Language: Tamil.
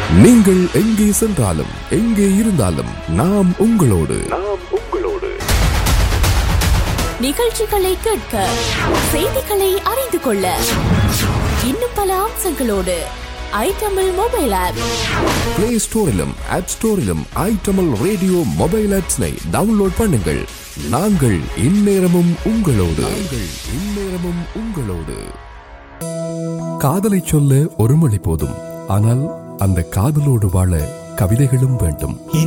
நீங்கள் எங்கே சென்றாலும் எங்கே இருந்தாலும் நாம் உங்களோடு நாம் உங்களோடு நிகழ்ச்சிகளை கேட்க செய்திகளை அறிந்து கொள்ள இன்னும் பல அம்சங்களோடு I Tamil mobile app play ஸ்டோரிலும் ஆப் ஸ்டோரிலும் ஐ தமிழ் ரேடியோ மொபைல் ஆப்ஸ்னை டவுன்லோட் பண்ணுங்கள் நாங்கள் இந்நேரமும் உங்களோடு நாங்கள் இந்நேரமும் உங்களோடு காதலை சொல்ல ஒரு மொழி போதும் ஆனால் அந்த காதலோடு வாழ கவிதைகளும் வேண்டும்